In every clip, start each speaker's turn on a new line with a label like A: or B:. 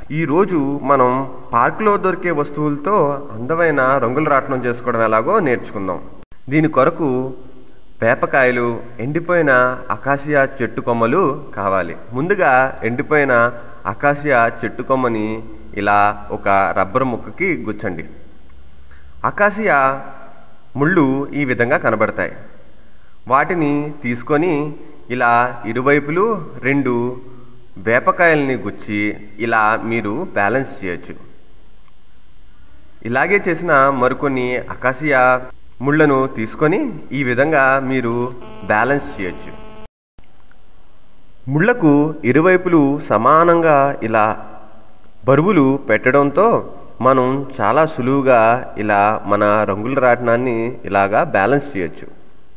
A: ఈరోజు మనం పార్కులో దొరికే వస్తువులతో అందమైన రంగుల రాట్నం చేసుకోవడం ఎలాగో నేర్చుకుందాం దీని కొరకు వేపకాయలు ఎండిపోయిన అకాసియా చెట్టు కొమ్మలు కావాలి ముందుగా ఎండిపోయిన అకాసియా చెట్టు కొమ్మని ఇలా ఒక రబ్బర్ ముక్కకి గుచ్చండి అకాసియా ముళ్ళు ఈ విధంగా కనబడతాయి వాటిని తీసుకొని ఇలా ఇరువైపులు రెండు వేపకాయల్ని గుచ్చి ఇలా మీరు బ్యాలెన్స్ చేయొచ్చు ఇలాగే చేసిన మరికొన్ని అకాసియా ముళ్ళను తీసుకొని ఈ విధంగా మీరు బ్యాలెన్స్ చేయొచ్చు ముళ్లకు ఇరువైపులు సమానంగా ఇలా బరువులు పెట్టడంతో మనం చాలా సులువుగా ఇలా మన రంగుల రాట్నాన్ని ఇలాగా బ్యాలెన్స్ చేయొచ్చు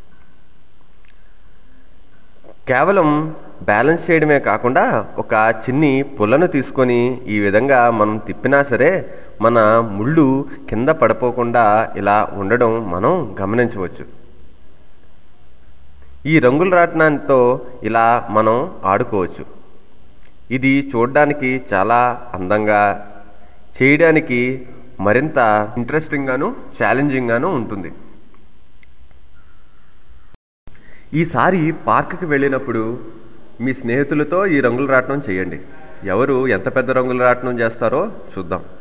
A: కేవలం బ్యాలెన్స్ చేయడమే కాకుండా ఒక చిన్ని పుల్లను తీసుకొని ఈ విధంగా మనం తిప్పినా సరే మన ముళ్ళు కింద పడిపోకుండా ఇలా ఉండడం మనం గమనించవచ్చు ఈ రంగుల రాట్నంతో ఇలా మనం ఆడుకోవచ్చు ఇది చూడడానికి చాలా అందంగా చేయడానికి మరింత ఇంట్రెస్టింగ్గాను ఛాలెంజింగ్గాను ఉంటుంది ఈసారి పార్క్కి వెళ్ళినప్పుడు మీ స్నేహితులతో ఈ రంగుల రాట్నం చేయండి ఎవరు ఎంత పెద్ద రంగుల రాట్నం చేస్తారో చూద్దాం